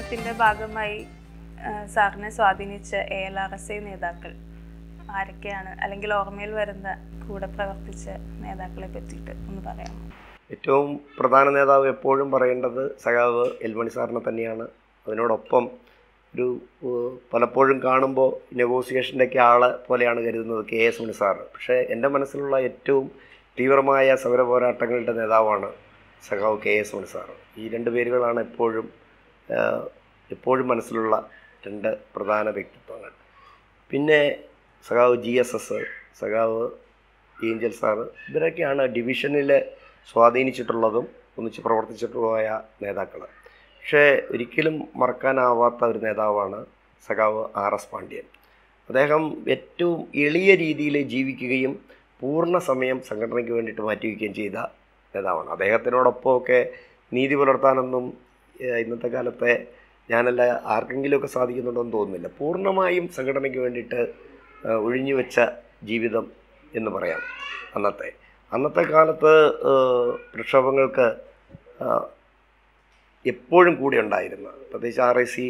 പ്രസ്ഥാനത്തിന്റെ ഭാഗമായി ആ, സാറിനെ സ്വാധീനിച്ച A L R S I നേതാക്കൾ ആരൊക്കെയാണ് അല്ലെങ്കിൽ ഓർമ്മയിൽ വരുന്ന കൂടെ പ്രവർത്തിച്ച നേതാക്കളെ പറ്റിയിട്ട് ഒന്ന് പറയാമോ ഏറ്റവും പ്രധാന നേതാവ് എപ്പോഴും പറയേണ്ടത് സഖാവ് എൽമണി സാറിനെ തന്നെയാണ് അതിനോടൊപ്പം ഒരു ഏഹ്, പലപ്പോഴും കാണുമ്പോൾ നെഗോസിയേഷൻ്റെയൊക്കെ ആളെ പോലെയാണ് കരുതുന്നത് കെ എസ് മണി സാറ് പക്ഷേ എൻ്റെ മനസ്സിലുള്ള ഏറ്റവും തീവ്രമായ സമര പോരാട്ടങ്ങളുടെ നേതാവാണ് സഖാവ് കെ എസ് മണി സാറ് ഈ രണ്ട് പേരുകളാണ് എപ്പോഴും ഏഹ്, എപ്പോഴും മനസ്സിലുള്ള രണ്ട് പ്രധാന വ്യക്തിത്വങ്ങൾ പിന്നെ സഖാവ് ജി എസ് എസ് സഖാവ് ഏഞ്ചൽ സാറ് ഇവരൊക്കെയാണ് ഡിവിഷനിൽ സ്വാധീനിച്ചിട്ടുള്ളതും ഒന്നിച്ച് പ്രവർത്തിച്ചിട്ട് പോയ നേതാക്കൾ പക്ഷേ ഒരിക്കലും മറക്കാനാവാത്ത ഒരു നേതാവാണ് സഖാവ് ആർ എസ് പാണ്ഡ്യൻ അദ്ദേഹം ഏറ്റവും എളിയ രീതിയിൽ ജീവിക്കുകയും പൂർണ്ണ സമയം സംഘടനയ്ക്ക് വേണ്ടിയിട്ട് മാറ്റിവെക്കുകയും ചെയ്ത നേതാവാണ് അദ്ദേഹത്തിനോടൊപ്പമൊക്കെ നീതി പുലർത്താനൊന്നും ഏഹ്, ഇന്നത്തെ കാലത്തെ ഞാനല്ല ആർക്കെങ്കിലുമൊക്കെ സാധിക്കുന്നുണ്ടോ എന്ന് തോന്നുന്നില്ല പൂർണ്ണമായും സംഘടനയ്ക്ക് വേണ്ടിയിട്ട് ഏഹ്, ഒഴിഞ്ഞു വെച്ച ജീവിതം എന്ന് പറയാം അന്നത്തെ അന്നത്തെ കാലത്ത് ഏഹ്, പ്രക്ഷോഭങ്ങൾക്ക് ഏഹ്, എപ്പോഴും കൂടെ ഉണ്ടായിരുന്ന പ്രത്യേകിച്ച് ആർ ഐ സി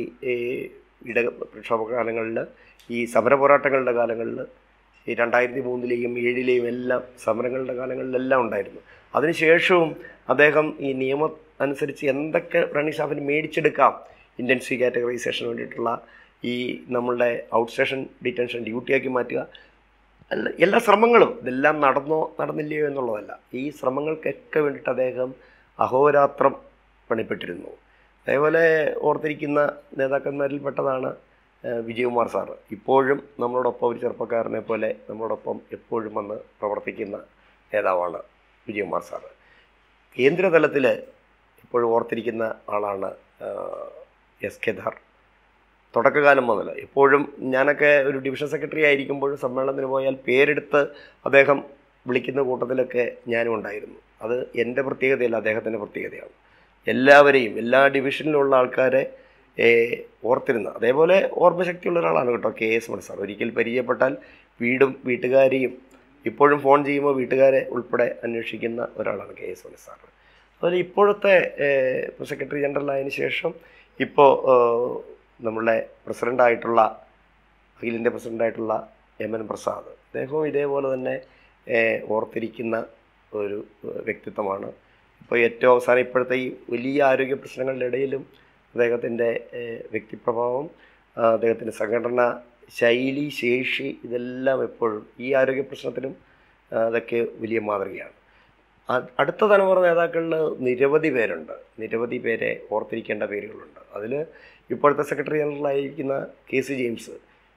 ഇട പ്രക്ഷോഭ കാലങ്ങളിൽ ഈ സമര പോരാട്ടങ്ങളുടെ കാലങ്ങളിൽ ഈ രണ്ടായിരത്തി മൂന്നിലെയും ഏഴിലെയും എല്ലാം സമരങ്ങളുടെ കാലങ്ങളിലെല്ലാം ഉണ്ടായിരുന്നു അതിനുശേഷവും അദ്ദേഹം ഈ നിയമം അനുസരിച്ച് എന്തൊക്കെ റണ്ണി സ്റ്റാഫിന് മേടിച്ചെടുക്കാം ഇൻറ്റൻസീവ് കാറ്റഗറൈസേഷന് വേണ്ടിയിട്ടുള്ള ഈ നമ്മളുടെ ഔട്ട് സ്റ്റേഷൻ ഡിറ്റൻഷൻ ഡ്യൂട്ടിയാക്കി മാറ്റുക അല്ല എല്ലാ ശ്രമങ്ങളും ഇതെല്ലാം നടന്നോ നടന്നില്ലയോ എന്നുള്ളതല്ല ഈ ശ്രമങ്ങൾക്കൊക്കെ വേണ്ടിയിട്ട് അദ്ദേഹം അഹോരാത്രം പണിപ്പെട്ടിരുന്നു അതേപോലെ ഓർത്തിരിക്കുന്ന നേതാക്കന്മാരിൽ പെട്ടതാണ് ഏഹ്, വിജയകുമാർ സാറ് ഇപ്പോഴും നമ്മളോടൊപ്പം ഒരു ചെറുപ്പക്കാരനെ പോലെ നമ്മളോടൊപ്പം എപ്പോഴും വന്ന് പ്രവർത്തിക്കുന്ന നേതാവാണ് വിജയകുമാർ സാറ് കേന്ദ്രതലത്തിൽ ഇപ്പോഴും ഓർത്തിരിക്കുന്ന ആളാണ് ഏഹ്, എസ് കെ ധാർ തുടക്കകാലം മുതൽ എപ്പോഴും ഞാനൊക്കെ ഒരു ഡിവിഷൻ സെക്രട്ടറി ആയിരിക്കുമ്പോഴും സമ്മേളനത്തിന് പോയാൽ പേരെടുത്ത് അദ്ദേഹം വിളിക്കുന്ന കൂട്ടത്തിലൊക്കെ ഞാനും ഉണ്ടായിരുന്നു അത് എൻ്റെ പ്രത്യേകതയല്ല അദ്ദേഹത്തിൻ്റെ പ്രത്യേകതയാണ് എല്ലാവരെയും എല്ലാ ഡിവിഷനിലുള്ള ആൾക്കാരെ ഏഹ്, ഓർത്തിരുന്ന അതേപോലെ ഓർമ്മശക്തിയുള്ള ഒരാളാണ് കേട്ടോ കെ എസ് മണി സാർ ഒരിക്കൽ പരിചയപ്പെട്ടാൽ വീടും വീട്ടുകാരെയും ഇപ്പോഴും ഫോൺ ചെയ്യുമ്പോൾ വീട്ടുകാരെ ഉൾപ്പെടെ അന്വേഷിക്കുന്ന ഒരാളാണ് കെ എസ് മണി സാർ അതുപോലെ ഇപ്പോഴത്തെ ഏഹ്, സെക്രട്ടറി ജനറൽ ആയതിനു ശേഷം ഇപ്പോൾ നമ്മളുടെ പ്രസിഡൻ്റായിട്ടുള്ള അഖിലിൻ്റെ പ്രസിഡൻ്റായിട്ടുള്ള എം എൻ പ്രസാദ് അദ്ദേഹവും ഇതേപോലെ തന്നെ ഏഹ്, ഓർത്തിരിക്കുന്ന ഒരു ഏഹ്, വ്യക്തിത്വമാണ് ഇപ്പോൾ ഏറ്റവും അവസാനം ഇപ്പോഴത്തെ ഈ വലിയ ആരോഗ്യ പ്രശ്നങ്ങളുടെ ഇടയിലും അദ്ദേഹത്തിൻ്റെ ഏഹ്, വ്യക്തിപ്രഭാവം ആ, അദ്ദേഹത്തിൻ്റെ സംഘടന ശൈലി ശേഷി ഇതെല്ലാം എപ്പോഴും ഈ ആരോഗ്യ പ്രശ്നത്തിനും ആ, അതൊക്കെ വലിയ മാതൃകയാണ് അ- അടുത്ത തലമുറ നേതാക്കളിൽ നിരവധി പേരുണ്ട് നിരവധി പേരെ ഓർത്തിരിക്കേണ്ട പേരുകളുണ്ട് അതിൽ ഇപ്പോഴത്തെ സെക്രട്ടറി ജനറലായിരിക്കുന്ന കെ സി ജെയിംസ്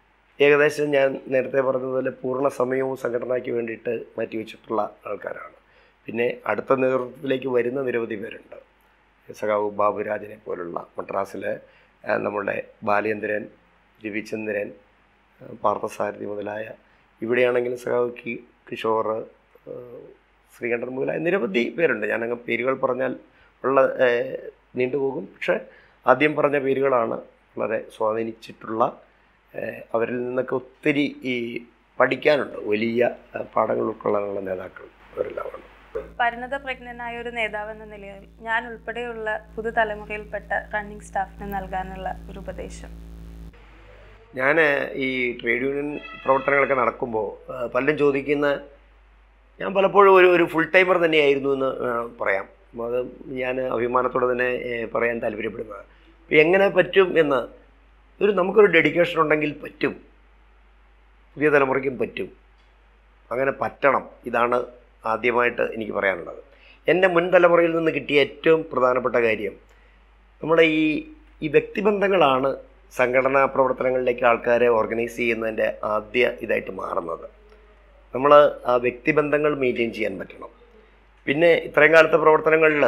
ഏകദേശം ഞാൻ നേരത്തെ പറഞ്ഞതുപോലെ പൂർണ്ണ സമയവും സംഘടനയ്ക്ക് വേണ്ടിയിട്ട് മാറ്റിവെച്ചിട്ടുള്ള ആൾക്കാരാണ് പിന്നെ അടുത്ത നേതൃത്വത്തിലേക്ക് വരുന്ന നിരവധി പേരുണ്ട് സഖാവ് ബാബുരാജനെ പോലുള്ള മദ്രാസിലെ ആ, നമ്മുടെ ബാലേന്ദ്രൻ രവിചന്ദ്രൻ ആ, പാർത്ഥസാരഥി മുതലായ ഇവിടെയാണെങ്കിലും സഖാവ് കി കിഷോർ ആ, ശ്രീകണ്ഠൻ മുതലായ നിരവധി പേരുണ്ട് ഞാനങ്ങ് പേരുകൾ പറഞ്ഞാൽ ഉള്ള ഏ, നീണ്ടുപോകും പക്ഷേ ആദ്യം പറഞ്ഞ പേരുകളാണ് വളരെ സ്വാധീനിച്ചിട്ടുള്ള ഏ, അവരിൽ നിന്നൊക്കെ ഒത്തിരി ഈ പഠിക്കാനുണ്ട് വലിയ ആ, പാഠങ്ങൾ ഉൾക്കൊള്ളാനുള്ള നേതാക്കൾ അവരെല്ലാമാണ് പരിണത പ്രജ്ഞനായ ഒരു നേതാവ് എന്ന നിലയിൽ ഞാൻ ഉൾപ്പെടെയുള്ള പുതുതലമുറയിൽപ്പെട്ട റണ്ണിംഗ് സ്റ്റാഫിന് നൽകാനുള്ള ഒരു ഉപദേശം ഞാൻ ഈ ട്രേഡ് യൂണിയൻ പ്രവർത്തനങ്ങളൊക്കെ നടക്കുമ്പോൾ ആ, പലരും ചോദിക്കുന്ന ഞാൻ പലപ്പോഴും ഒരു ഒരു ഫുൾ ടൈമർ തന്നെയായിരുന്നു എന്ന് ആ, പറയാം അത് ഞാൻ അഭിമാനത്തോടെ തന്നെ ഏ, പറയാൻ താല്പര്യപ്പെടുന്നത് അപ്പോൾ എങ്ങനെ പറ്റും എന്ന് ഒരു നമുക്കൊരു ഡെഡിക്കേഷൻ ഉണ്ടെങ്കിൽ പറ്റും പുതിയ തലമുറയ്ക്കും പറ്റും അങ്ങനെ പറ്റണം ഇതാണ് ആദ്യമായിട്ട് എനിക്ക് പറയാനുള്ളത് എൻ്റെ മുൻ തലമുറയിൽ നിന്ന് കിട്ടിയ ഏറ്റവും പ്രധാനപ്പെട്ട കാര്യം നമ്മുടെ ഈ ഈ വ്യക്തിബന്ധങ്ങളാണ് സംഘടനാ പ്രവർത്തനങ്ങളിലേക്ക് ആൾക്കാരെ ഓർഗനൈസ് ചെയ്യുന്നതിൻ്റെ ആദ്യ ഇതായിട്ട് മാറുന്നത് നമ്മൾ ആ വ്യക്തിബന്ധങ്ങൾ മെയിൻറ്റെയിൻ ചെയ്യാൻ പറ്റണം പിന്നെ ഇത്രയും കാലത്തെ പ്രവർത്തനങ്ങളിൽ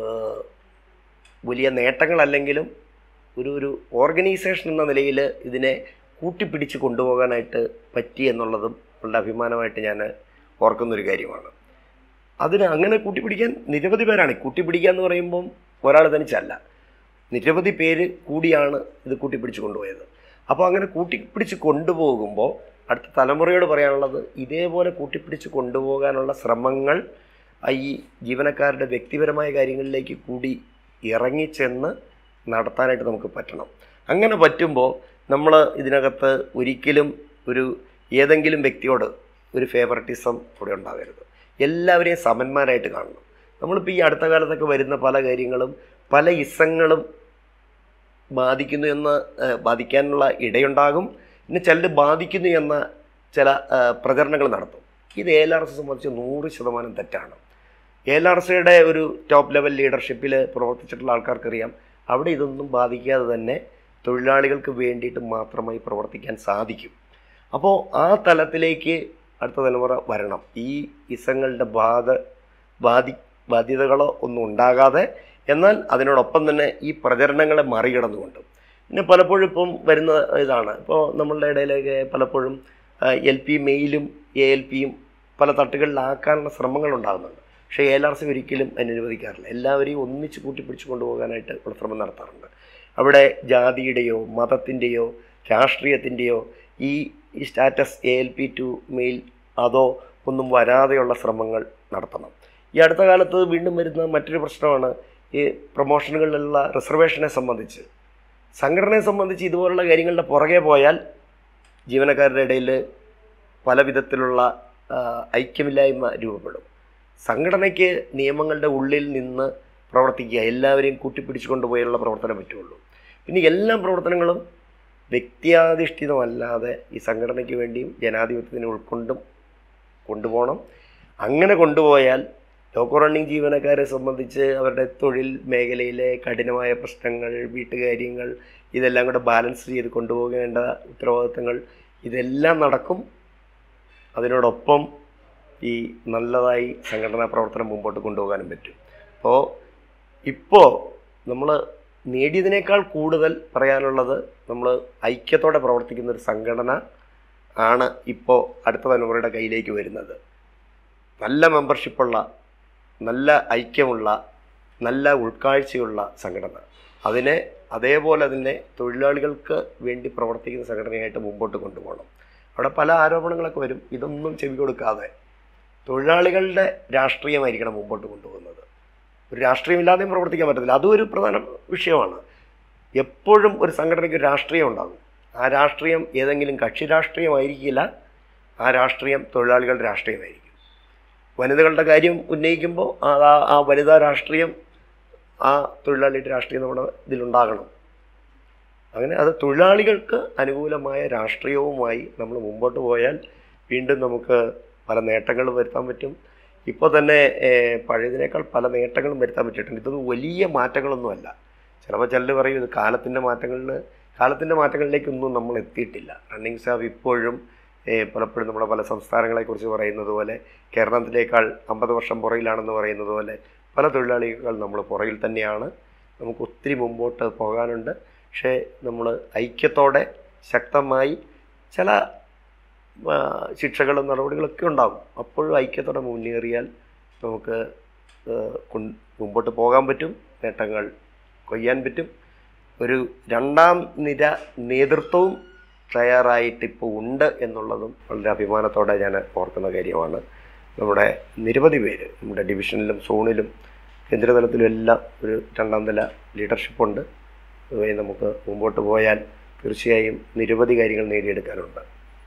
വലിയ നേട്ടങ്ങളല്ലെങ്കിലും ഒരു ഒരു ഓർഗനൈസേഷൻ എന്ന നിലയിൽ ഇതിനെ കൂട്ടിപ്പിടിച്ച് കൊണ്ടുപോകാനായിട്ട് പറ്റി എന്നുള്ളതും വളരെ അഭിമാനമായിട്ട് ഞാൻ ഓർക്കുന്നൊരു കാര്യമാണ് അതിന് അങ്ങനെ കൂട്ടിപ്പിടിക്കാൻ നിരവധി പേരാണ് കൂട്ടിപ്പിടിക്കുക എന്ന് പറയുമ്പം ഒരാൾ തനിച്ചല്ല നിരവധി പേര് കൂടിയാണ് ഇത് കൂട്ടിപ്പിടിച്ച് കൊണ്ടുപോയത് അപ്പോൾ അങ്ങനെ കൂട്ടിപ്പിടിച്ച് കൊണ്ടുപോകുമ്പോൾ അടുത്ത തലമുറയോട് പറയാനുള്ളത് ഇതേപോലെ കൂട്ടിപ്പിടിച്ച് കൊണ്ടുപോകാനുള്ള ശ്രമങ്ങൾ ആ ഈ ജീവനക്കാരുടെ വ്യക്തിപരമായ കാര്യങ്ങളിലേക്ക് കൂടി ഇറങ്ങിച്ചെന്ന് നടത്താനായിട്ട് നമുക്ക് പറ്റണം അങ്ങനെ പറ്റുമ്പോൾ നമ്മൾ ഇതിനകത്ത് ഒരിക്കലും ഒരു ഏതെങ്കിലും വ്യക്തിയോട് ഒരു ഫേവററ്റിസം ഇവിടെ ഉണ്ടാകരുത് എല്ലാവരെയും സമന്മാരായിട്ട് കാണണം നമ്മളിപ്പോൾ ഈ അടുത്ത കാലത്തൊക്കെ വരുന്ന പല കാര്യങ്ങളും പല ഇസങ്ങളും ബാധിക്കുന്നു എന്ന് ഏഹ്, ബാധിക്കാനുള്ള ഇടയുണ്ടാകും പിന്നെ ചിലർ ബാധിക്കുന്നു എന്ന ചില ഏഹ്, പ്രചരണങ്ങൾ നടത്തും ഇത് എ എൽ ആർ എസ് സംബന്ധിച്ച് നൂറ് ശതമാനം തെറ്റാണ് എ എൽ ആർ സിയുടെ ഒരു ടോപ്പ് ലെവൽ ലീഡർഷിപ്പിൽ പ്രവർത്തിച്ചിട്ടുള്ള ആൾക്കാർക്കറിയാം അവിടെ ഇതൊന്നും ബാധിക്കാതെ തന്നെ തൊഴിലാളികൾക്ക് വേണ്ടിയിട്ട് മാത്രമായി പ്രവർത്തിക്കാൻ സാധിക്കും അപ്പോൾ ആ തലത്തിലേക്ക് അടുത്ത തലമുറ വരണം ഈ ഇസങ്ങളുടെ ബാധ ബാധി ബാധ്യതകളോ ഒന്നും ഉണ്ടാകാതെ എന്നാൽ അതിനോടൊപ്പം തന്നെ ഈ പ്രചരണങ്ങളെ മറികടന്നുകൊണ്ട് പിന്നെ പലപ്പോഴും ഇപ്പം വരുന്ന ഇതാണ് ഇപ്പോൾ നമ്മളുടെ ഇടയിലേക്ക് പലപ്പോഴും എൽ പി മെയിലും എ എൽ പിയും പല തട്ടുകളിലാക്കാനുള്ള ശ്രമങ്ങൾ ഉണ്ടാകുന്നുണ്ട് പക്ഷേ എ എൽ ആർ സി ഒരിക്കലും അനുവദിക്കാറില്ല എല്ലാവരെയും ഒന്നിച്ച് കൂട്ടിപ്പിടിച്ച് കൊണ്ടുപോകാനായിട്ട് ഉള്ള ശ്രമം നടത്താറുണ്ട് അവിടെ ജാതിയുടെയോ മതത്തിൻ്റെയോ രാഷ്ട്രീയത്തിൻ്റെയോ ഈ ഈ status A L P to mail അതോ ഒന്നും വരാതെയുള്ള ശ്രമങ്ങൾ നടത്തണം ഈ അടുത്ത കാലത്ത് വീണ്ടും വരുന്ന മറ്റൊരു പ്രശ്നമാണ് ഈ പ്രൊമോഷനുകളിലുള്ള റിസർവേഷനെ സംബന്ധിച്ച് സംഘടനയെ സംബന്ധിച്ച് ഇതുപോലുള്ള കാര്യങ്ങളുടെ പുറകെ പോയാൽ ജീവനക്കാരുടെ ഇടയിൽ പല വിധത്തിലുള്ള ആ, ഐക്യമില്ലായ്മ രൂപപ്പെടും സംഘടനയ്ക്ക് നിയമങ്ങളുടെ ഉള്ളിൽ നിന്ന് പ്രവർത്തിക്കുക എല്ലാവരെയും കൂട്ടിപ്പിടിച്ചു കൊണ്ടുപോയുള്ള പ്രവർത്തനം പറ്റുള്ളൂ പിന്നെ എല്ലാ പ്രവർത്തനങ്ങളും വ്യക്തിയാധിഷ്ഠിതമല്ലാതെ ഈ സംഘടനയ്ക്ക് വേണ്ടിയും ജനാധിപത്യത്തിന് ഉൾക്കൊണ്ടും കൊണ്ടുപോകണം അങ്ങനെ കൊണ്ടുപോയാൽ ലോക്കോ റണ്ണിങ് ജീവനക്കാരെ സംബന്ധിച്ച് അവരുടെ തൊഴിൽ മേഖലയിലെ കഠിനമായ പ്രശ്നങ്ങൾ വീട്ടുകാര്യങ്ങൾ ഇതെല്ലാം കൂടെ ബാലൻസ് ചെയ്ത് കൊണ്ടുപോകേണ്ട ഉത്തരവാദിത്തങ്ങൾ ഇതെല്ലാം നടക്കും അതിനോടൊപ്പം ഈ നല്ലതായി സംഘടനാ പ്രവർത്തനം മുമ്പോട്ട് കൊണ്ടുപോകാനും പറ്റും അപ്പോൾ ഇപ്പോൾ നമ്മൾ നേടിയതിനേക്കാൾ കൂടുതൽ പറയാനുള്ളത് നമ്മൾ ഐക്യത്തോടെ പ്രവർത്തിക്കുന്ന ഒരു സംഘടന ആണ് ഇപ്പോൾ അടുത്ത തലമുറയുടെ കയ്യിലേക്ക് വരുന്നത് നല്ല മെമ്പർഷിപ്പുള്ള നല്ല ഐക്യമുള്ള നല്ല ഉൾക്കാഴ്ചയുള്ള സംഘടന അതിനെ അതേപോലെ തന്നെ തൊഴിലാളികൾക്ക് വേണ്ടി പ്രവർത്തിക്കുന്ന സംഘടനയായിട്ട് മുമ്പോട്ട് കൊണ്ടുപോകണം അവിടെ പല ആരോപണങ്ങളൊക്കെ വരും ഇതൊന്നും ചെവി കൊടുക്കാതെ തൊഴിലാളികളുടെ രാഷ്ട്രീയമായിരിക്കണം മുമ്പോട്ട് കൊണ്ടുപോകുന്നത് ഒരു രാഷ്ട്രീയമില്ലാതെയും പ്രവർത്തിക്കാൻ പറ്റത്തില്ല അതും ഒരു പ്രധാന വിഷയമാണ് എപ്പോഴും ഒരു സംഘടനയ്ക്ക് ഒരു രാഷ്ട്രീയം ഉണ്ടാകും ആ രാഷ്ട്രീയം ഏതെങ്കിലും കക്ഷി രാഷ്ട്രീയമായിരിക്കില്ല ആ രാഷ്ട്രീയം തൊഴിലാളികളുടെ രാഷ്ട്രീയമായിരിക്കും വനിതകളുടെ കാര്യം ഉന്നയിക്കുമ്പോൾ ആ ആ വനിതാ രാഷ്ട്രീയം ആ തൊഴിലാളിയുടെ രാഷ്ട്രീയം നമ്മുടെ ഇതിലുണ്ടാകണം അങ്ങനെ അത് തൊഴിലാളികൾക്ക് അനുകൂലമായ രാഷ്ട്രീയവുമായി നമ്മൾ മുമ്പോട്ട് പോയാൽ വീണ്ടും നമുക്ക് പല നേട്ടങ്ങളും വരുത്താൻ പറ്റും ഇപ്പോൾ തന്നെ ഏഹ്, പഴയതിനേക്കാൾ പല നേട്ടങ്ങളും വരുത്താൻ പറ്റിയിട്ടുണ്ട് ഇതൊന്നും വലിയ മാറ്റങ്ങളൊന്നുമല്ല ചിലപ്പോൾ ചിലർ പറയും ഇത് കാലത്തിൻ്റെ മാറ്റങ്ങളിൽ കാലത്തിൻ്റെ മാറ്റങ്ങളിലേക്കൊന്നും നമ്മൾ എത്തിയിട്ടില്ല റണ്ണിങ് സ്റ്റാഫ് ഇപ്പോഴും ഏഹ്, പലപ്പോഴും നമ്മുടെ പല സംസ്ഥാനങ്ങളെക്കുറിച്ച് പറയുന്നത് പോലെ കേരളത്തിലേക്കാൾ അമ്പത് വർഷം പുറകിലാണെന്ന് പറയുന്നത് പോലെ പല തൊഴിലാളികൾ നമ്മൾ പുറകിൽ തന്നെയാണ് നമുക്ക് ഒത്തിരി മുമ്പോട്ട് പോകാനുണ്ട് പക്ഷേ നമ്മൾ ഐക്യത്തോടെ ശക്തമായി ചില ആ, ശിക്ഷകളും നടപടികളൊക്കെ ഉണ്ടാകും അപ്പോഴും ഐക്യത്തോടെ മുന്നേറിയാൽ നമുക്ക് ആ, കൊൺ- മുമ്പോട്ട് പോകാൻ പറ്റും നേട്ടങ്ങൾ കൊയ്യാൻ പറ്റും ഒരു രണ്ടാം നിര നേതൃത്വവും തയ്യാറായിട്ട് ഇപ്പോൾ ഉണ്ട് എന്നുള്ളതും വളരെ അഭിമാനത്തോടെ ഞാൻ ഓർക്കുന്ന കാര്യമാണ് നമ്മുടെ നിരവധി പേര് നമ്മുടെ ഡിവിഷനിലും സോണിലും കേന്ദ്രതലത്തിലും എല്ലാം ഒരു രണ്ടാം നില ലീഡർഷിപ്പുണ്ട് അതുവഴി നമുക്ക് മുമ്പോട്ട് പോയാൽ തീർച്ചയായും നിരവധി കാര്യങ്ങൾ നേടിയെടുക്കാനുണ്ട്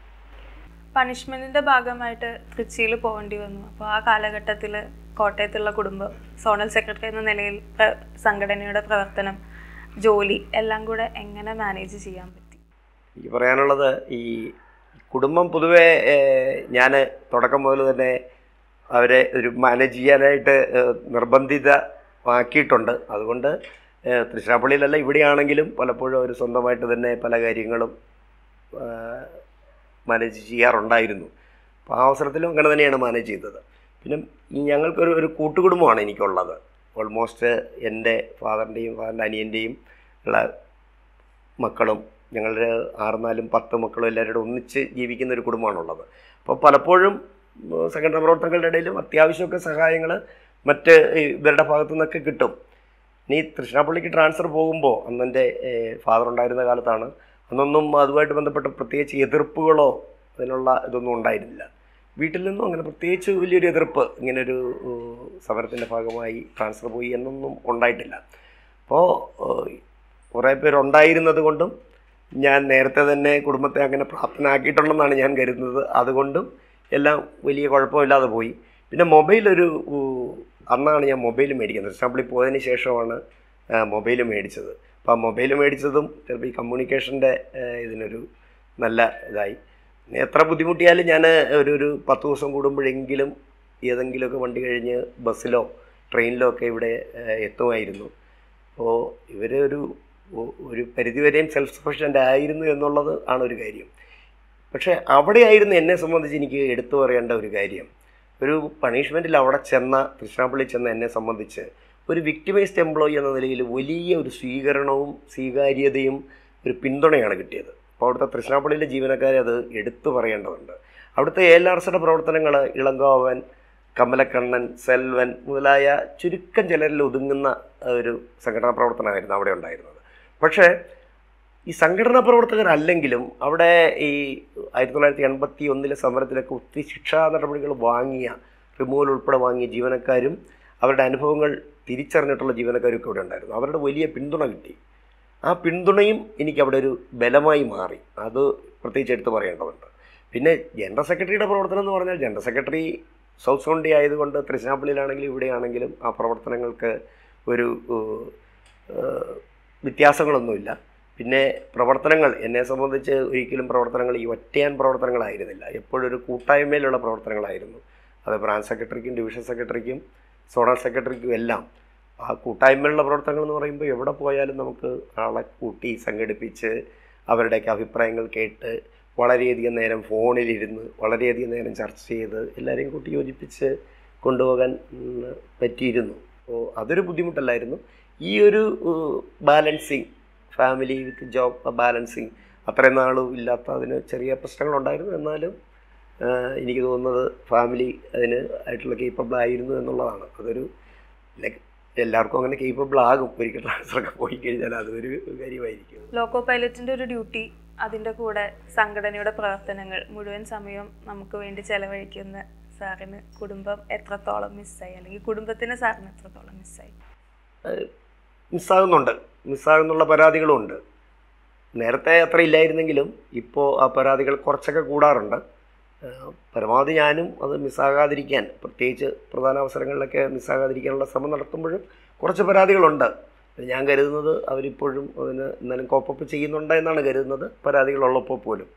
പണിഷ്മെന്റിന്റെ ഭാഗമായിട്ട് തൃച്ചിയിൽ പോകേണ്ടി വന്നു അപ്പോൾ ആ കാലഘട്ടത്തിൽ കോട്ടയത്തുള്ള കുടുംബം സോണൽ സെക്രട്ടറി എന്ന നിലയിൽ പ്ര- സംഘടനയുടെ പ്രവർത്തനം ജോലി എല്ലാം കൂടെ എങ്ങനെ മാനേജ് ചെയ്യാൻ പറ്റി എനിക്ക് പറയാനുള്ളത് ഈ കുടുംബം പൊതുവെ ഞാൻ തുടക്കം മുതൽ തന്നെ അവരെ ഒരു മാനേജ് ചെയ്യാനായിട്ട് ഏഹ്, നിർബന്ധിതമാക്കിയിട്ടുണ്ട് അതുകൊണ്ട് ഏഹ്, തൃശ്ശിരാപ്പള്ളിയിലല്ല ഇവിടെയാണെങ്കിലും പലപ്പോഴും അവർ സ്വന്തമായിട്ട് തന്നെ പല കാര്യങ്ങളും ഏഹ്, മാനേജ് ചെയ്യാറുണ്ടായിരുന്നു അപ്പോൾ ആ അവസരത്തിലും അങ്ങനെ തന്നെയാണ് മാനേജ് ചെയ്തത് പിന്നെ ഈ ഞങ്ങൾക്കൊരു ഒരു കൂട്ടുകുടുംബമാണ് എനിക്കുള്ളത് ഓൾമോസ്റ്റ് എൻ്റെ ഫാദറിൻ്റെയും ഫാദറിൻ്റെ അനിയൻ്റെയും ഉള്ള മക്കളും ഞങ്ങളുടെ ആറുനാലും പത്ത് മക്കളും എല്ലാവരും കൂടെ ഒന്നിച്ച് ജീവിക്കുന്ന ഒരു കുടുംബമാണുള്ളത് അപ്പോൾ പലപ്പോഴും ഉം, സംഘടനാ പ്രവർത്തനങ്ങളുടെ ഇടയിലും അത്യാവശ്യമൊക്കെ സഹായങ്ങൾ മറ്റ് ഈ ഇവരുടെ ഭാഗത്തു നിന്നൊക്കെ കിട്ടും നീ തൃശ്ശിനാപ്പള്ളിക്ക് ട്രാൻസ്ഫർ പോകുമ്പോൾ അന്ന് എൻ്റെ ഫാദർ ഉണ്ടായിരുന്ന കാലത്താണ് അന്നൊന്നും അതുമായിട്ട് ബന്ധപ്പെട്ട പ്രത്യേകിച്ച് എതിർപ്പുകളോ അതിനുള്ള ഇതൊന്നും ഉണ്ടായിരുന്നില്ല വീട്ടിൽ നിന്നും അങ്ങനെ പ്രത്യേകിച്ച് വലിയൊരു എതിർപ്പ് ഇങ്ങനൊരു സമരത്തിൻ്റെ ഭാഗമായി ട്രാൻസ്ഫർ പോയി എന്നൊന്നും ഉണ്ടായിട്ടില്ല അപ്പോൾ കുറേ പേരുണ്ടായിരുന്നത് കൊണ്ടും ഞാൻ നേരത്തെ തന്നെ കുടുംബത്തെ അങ്ങനെ പ്രാപ്തനാക്കിയിട്ടുണ്ടെന്നാണ് ഞാൻ കരുതുന്നത് അതുകൊണ്ടും എല്ലാം വലിയ കുഴപ്പമില്ലാതെ പോയി പിന്നെ മൊബൈൽ ഒരു ഊ, അന്നാണ് ഞാൻ മൊബൈൽ മേടിക്കുന്നത് എക്സാമ്പിളിൽ പോയതിന് ശേഷമാണ് മൊബൈൽ മേടിച്ചത് അപ്പോൾ ആ മൊബൈൽ മേടിച്ചതും ചിലപ്പോൾ ഈ കമ്മ്യൂണിക്കേഷൻ്റെ ഇതിനൊരു നല്ല ഇതായി പിന്നെ എത്ര ബുദ്ധിമുട്ടിയാലും ഞാൻ ഒരു ഒരു പത്ത് ദിവസം കൂടുമ്പോഴെങ്കിലും ഏതെങ്കിലുമൊക്കെ വണ്ടി കഴിഞ്ഞ് ബസ്സിലോ ട്രെയിനിലോ ഒക്കെ ഇവിടെ ഏഹ്, എത്തുമായിരുന്നു അപ്പോൾ ഇവർ ഒരു ഒ- ഒരു പരിധിവരെയും സെൽഫ് സഫിഷ്യൻ്റ് ആയിരുന്നു എന്നുള്ളത് ആണ് ഒരു കാര്യം പക്ഷേ അവിടെയായിരുന്നു എന്നെ സംബന്ധിച്ച് എനിക്ക് എടുത്തു പറയേണ്ട ഒരു കാര്യം ഒരു പണിഷ്മെൻറ്റിൽ അവിടെ ചെന്ന തൃശ്ശാപ്പള്ളി ചെന്ന എന്നെ സംബന്ധിച്ച് ഒരു വിക്ടിമൈസ്ഡ് എംപ്ലോയി എന്ന നിലയിൽ വലിയ ഒരു സ്വീകരണവും സ്വീകാര്യതയും ഒരു പിന്തുണയാണ് കിട്ടിയത് അപ്പോൾ അവിടുത്തെ തൃശ്ശാപ്പള്ളിയിലെ ജീവനക്കാരെ അത് എടുത്തു പറയേണ്ടതുണ്ട് അവിടുത്തെ എ എൽ ആർ സിയുടെ പ്രവർത്തനങ്ങൾ ഇളങ്കോവൻ കമലക്കണ്ണൻ സെൽവൻ മുതലായ ചുരുക്കം ചിലരിൽ ഒതുങ്ങുന്ന ഒരു സംഘടനാ പ്രവർത്തനമായിരുന്നു അവിടെ ഉണ്ടായിരുന്നത് പക്ഷേ ഈ സംഘടനാ പ്രവർത്തകരല്ലെങ്കിലും അവിടെ ഈ ആയിരത്തി തൊള്ളായിരത്തി എൺപത്തി ഒന്നിലെ സമരത്തിലൊക്കെ ഒത്തിരി ശിക്ഷാ നടപടികൾ വാങ്ങിയ റിമൂവൽ ഉൾപ്പെടെ വാങ്ങിയ ജീവനക്കാരും അവരുടെ അനുഭവങ്ങൾ തിരിച്ചറിഞ്ഞിട്ടുള്ള ജീവനക്കാരും ഒക്കെ ഇവിടെ ഉണ്ടായിരുന്നു അവരുടെ വലിയ പിന്തുണ കിട്ടി ആ പിന്തുണയും എനിക്ക് അവിടെ ഒരു ബലമായി മാറി അത് പ്രത്യേകിച്ച് എടുത്ത് പറയേണ്ടതുണ്ട് പിന്നെ ജനറൽ സെക്രട്ടറിയുടെ പ്രവർത്തനം എന്ന് പറഞ്ഞാൽ ജനറൽ സെക്രട്ടറി സൗത്ത് സോണ്ടി ആയതുകൊണ്ട് തൃശ്ശാപ്പള്ളിയിലാണെങ്കിലും ഇവിടെയാണെങ്കിലും ആ പ്രവർത്തനങ്ങൾക്ക് ഒരു ഏഹ്, ഏഹ്, വ്യത്യാസങ്ങളൊന്നുമില്ല പിന്നെ പ്രവർത്തനങ്ങൾ എന്നെ സംബന്ധിച്ച് ഒരിക്കലും പ്രവർത്തനങ്ങൾ ഈ ഒറ്റയാൻ പ്രവർത്തനങ്ങളായിരുന്നില്ല എപ്പോഴും ഒരു കൂട്ടായ്മയിലുള്ള പ്രവർത്തനങ്ങളായിരുന്നു അത് ബ്രാഞ്ച് സെക്രട്ടറിക്കും ഡിവിഷൻ സെക്രട്ടറിക്കും സോണൽ സെക്രട്ടറിക്കും എല്ലാം ആ കൂട്ടായ്മയിലുള്ള പ്രവർത്തനങ്ങൾ എന്ന് പറയുമ്പോൾ എവിടെ പോയാലും നമുക്ക് ആളെ കൂട്ടി സംഘടിപ്പിച്ച് അവരുടെയൊക്കെ അഭിപ്രായങ്ങൾ കേട്ട് വളരെയധികം നേരം ഫോണിലിരുന്ന് വളരെയധികം നേരം ചർച്ച ചെയ്ത് എല്ലാവരെയും കൂട്ടി യോജിപ്പിച്ച് കൊണ്ടുപോകാൻ ഉം, പറ്റിയിരുന്നു അപ്പോൾ അതൊരു ബുദ്ധിമുട്ടല്ലായിരുന്നു ഈ ഒരു balancing family with job balancing അത്രയും നാളും ഇല്ലാത്ത അതിന് ചെറിയ പ്രശ്നങ്ങളുണ്ടായിരുന്നു എന്നാലും ആ, എനിക്ക് തോന്നുന്നത് ഫാമിലി അതിന് ആയിട്ടുള്ള കേപ്പബിൾ ആയിരുന്നു എന്നുള്ളതാണ് അതൊരു ലൈക്ക് എല്ലാവർക്കും അങ്ങനെ കേപ്പബിൾ ആകും ഒരിക്കൽ ട്രാൻസ്ഫറൊക്കെ പോയി കഴിഞ്ഞാൽ അതൊരു കാര്യമായിരിക്കും ലോക്കോ പൈലറ്റിന്റെ ഒരു ഡ്യൂട്ടി അതിന്റെ കൂടെ സംഘടനയുടെ പ്രവർത്തനങ്ങൾ മുഴുവൻ സമയം നമുക്ക് വേണ്ടി ചെലവഴിക്കുന്ന സാറിന് കുടുംബം എത്രത്തോളം മിസ്സായി അല്ലെങ്കിൽ കുടുംബത്തിന് സാറിന് എത്രത്തോളം മിസ്സായി മിസ്സാകുന്നുണ്ട് മിസ്സാകുന്നുള്ള പരാതികളും ഉണ്ട് നേരത്തെ അത്ര ഇല്ലായിരുന്നെങ്കിലും ഇപ്പോൾ ആ പരാതികൾ കുറച്ചൊക്കെ കൂടാറുണ്ട് ഏഹ് പരമാവധി ഞാനും അത് മിസ്സാകാതിരിക്കാൻ പ്രത്യേകിച്ച് പ്രധാന അവസരങ്ങളിലൊക്കെ മിസ്സാകാതിരിക്കാനുള്ള ശ്രമം നടത്തുമ്പോഴും കുറച്ച് പരാതികളുണ്ട് ഞാൻ കരുതുന്നത് അവരിപ്പോഴും അതിന് എന്നാലും കോപ്പപ്പ് ചെയ്യുന്നുണ്ട് എന്നാണ് കരുതുന്നത് പരാതികളുള്ളപ്പോൾ പോലും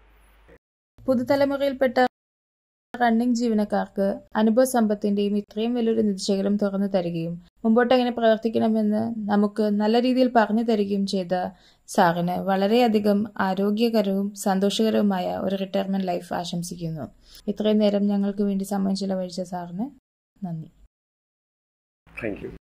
പുതുതലമുറയിൽപ്പെട്ട റണ്ണിംഗ് ജീവനക്കാർക്ക് അനുഭവ സമ്പത്തിന്റെയും ഇത്രയും വലിയൊരു നിധിശേഖരം തുറന്നു തരികയും മുമ്പോട്ട് എങ്ങനെ പ്രവർത്തിക്കണമെന്ന് നമുക്ക് നല്ല രീതിയിൽ പറഞ്ഞു തരികയും ചെയ്ത സാറിന് വളരെയധികം ആരോഗ്യകരവും സന്തോഷകരവുമായ ഒരു റിട്ടയർമെന്റ് ലൈഫ് ആശംസിക്കുന്നു ഇത്രയും നേരം ഞങ്ങൾക്ക് വേണ്ടി സമയം ചിലവഴിച്ച സാറിന് നന്ദി താങ്ക് യു